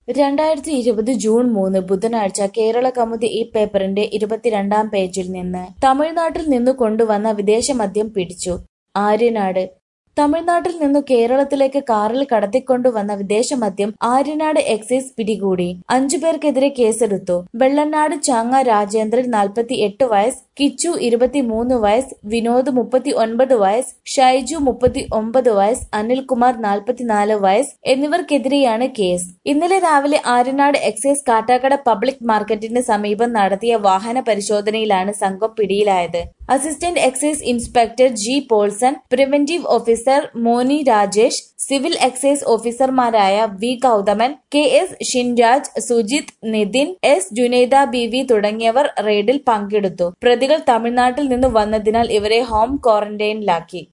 രണ്ടായിരത്തി ഇരുപത് ജൂൺ മൂന്ന് ബുധനാഴ്ച കേരള കൗമുദി ഈ പേപ്പറിന്റെ ഇരുപത്തിരണ്ടാം പേജിൽ നിന്ന് തമിഴ്നാട്ടിൽ നിന്നു കൊണ്ടുവന്ന വിദേശമദ്യം പിടിച്ചു ആര്യനാട് തമിഴ്നാട്ടിൽ നിന്നു കേരളത്തിലേക്ക് കാറിൽ കടത്തിക്കൊണ്ടുവന്ന വിദേശമദ്യം ആര്യനാട് എക്സൈസ് പിടികൂടി അഞ്ചു പേർക്കെതിരെ കേസെടുത്തു വെള്ളനാട് ചാങ്ങ രാജേന്ദ്രൻ നാൽപ്പത്തി എട്ട് വയസ്സ് കിച്ചു ഇരുപത്തിമൂന്ന് വയസ്സ് വിനോദ് മുപ്പത്തി ഒൻപത് വയസ്സ് ഷൈജു മുപ്പത്തി ഒമ്പത് വയസ്സ് അനിൽകുമാർ നാൽപ്പത്തിനാല് വയസ്സ് എന്നിവർക്കെതിരെയാണ് കേസ് ഇന്നലെ രാവിലെ ആര്യനാട് എക്സൈസ് കാട്ടാക്കട പബ്ലിക് മാർക്കറ്റിന് സമീപം നടത്തിയ വാഹന പരിശോധനയിലാണ് സംഘം പിടിയിലായത് assistant excise inspector G Paulson preventive officer Moni Rajesh civil excise ഓഫീസർമാരായ V Gauthaman K S Shinraj Sujith Nithin S Junaida B V തുടങ്ങിയവർ റെയ്ഡിൽ പങ്കെടുത്തു പ്രതികൾ തമിഴ്നാട്ടിൽ നിന്ന് വന്നതിനാൽ ഇവരെ ഹോം ക്വാറന്റൈനിലാക്കി